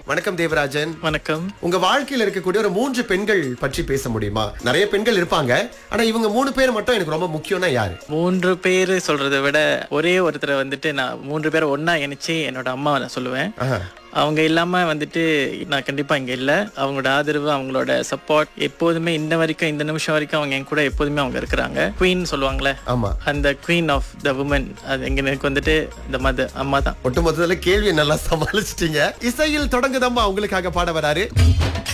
வணக்கம் தேவராஜன் வணக்கம் உங்க வாழ்க்கையில இருக்கக்கூடிய ஒரு மூன்று பெண்கள் பற்றி பேச முடியுமா நிறைய பெண்கள் இருப்பாங்க ஆனா இவங்க மூணு பேர் மட்டும் எனக்கு ரொம்ப முக்கியம்னா யாரு மூன்று பேர் சொல்றதை விட ஒரே ஒருத்தரை வந்துட்டு நான் மூன்று பேரை ஒண்ணா இணைச்சு என்னோட அம்மாவை நான் சொல்லுவேன் ஆஹா. அவங்க இல்லாம வந்துட்டு நான் கண்டிப்பா இங்க இல்ல அவங்களோட ஆதரவு அவங்களோட சப்போர்ட் எப்போதுமே இந்த வரைக்கும் இந்த நிமிஷம் வரைக்கும் அவங்க என் கூட எப்போதுமே அவங்க இருக்கிறாங்க குவீன் சொல்லுவாங்களே ஆமா அந்த குவீன் ஆஃப் த உமன் அது எங்க எனக்கு வந்துட்டு இந்த மத அம்மா தான் ஒட்டுமொத்தத்துல கேள்வியை நல்லா சமாளிச்சிட்டீங்க இசையில் தொடங்குதம்மா உங்களுக்காக பாட வராரு